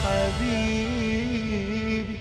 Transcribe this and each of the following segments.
حبيبي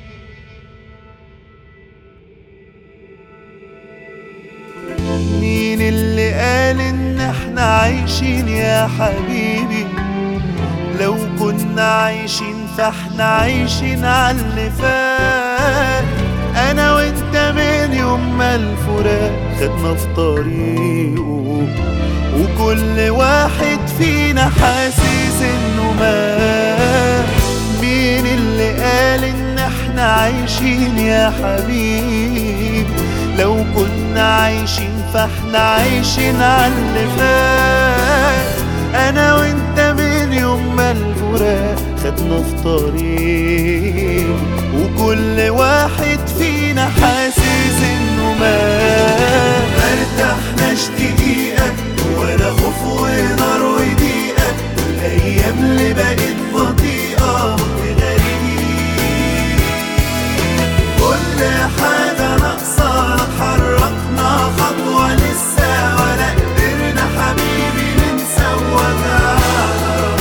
مين اللي قال ان احنا عايشين يا حبيبي لو كنا عايشين فاحنا عايشين على اللي فات انا وانت من يوم ما الفراق خدنا في طريقه وكل واحد فينا حاسس انه مات مين اللي قال ان احنا عايشين يا حبيبي لو كنا عايشين فاحنا عايشين على اللي فات انا وانت من يوم ما الفراق خدنا في طريق وكل واحد فينا حاسس انه مات مرتاحناش دقيقة ولا خوف ونار وضيقة الايام اللي بقت بطيئة غريب كل حاجة ناقصة حركنا خطوة لسه ولا قدرنا حبيبي ننسى وجعنا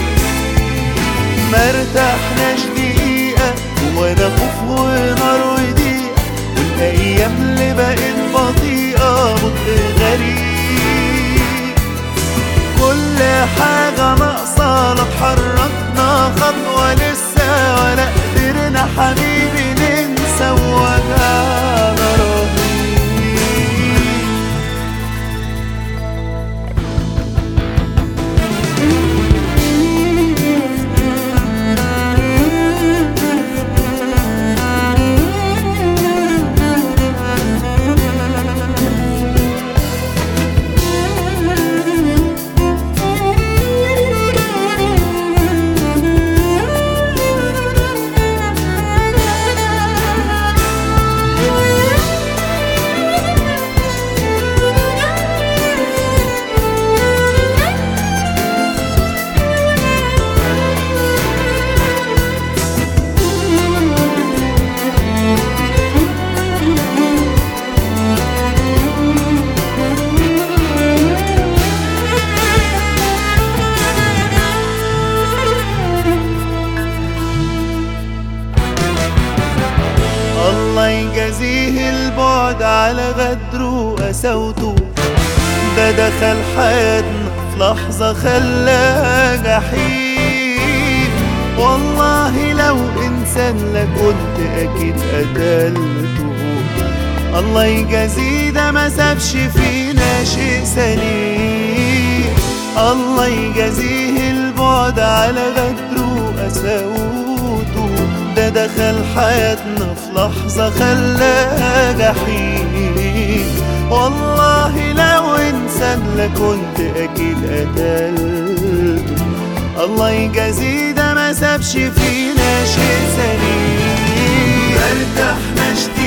مرتاحناش دقيقة ولا خوف ونار وضيقة والأيام اللي بقت بطيئة بطء غريب كل حاجة ناقصة لا اتحركنا خطوة لسه ولا قدرنا حبيبي ننسى وجعنا رهيب الله يجازيه البعد على غدره وقساوته ده دخل حياتنا في لحظة خلاها جحيم والله لو إنسان لكنت أكيد قتلته الله يجازيه ده ما سابش فينا شيء سليم الله يجازيه البعد على غدره وقساوته ده دخل حياتنا في لحظة خلاها جحيم والله لو انسان لكنت اكيد قتلته الله يجازيه ده ما سابش فينا شيء سليم مرتاحناش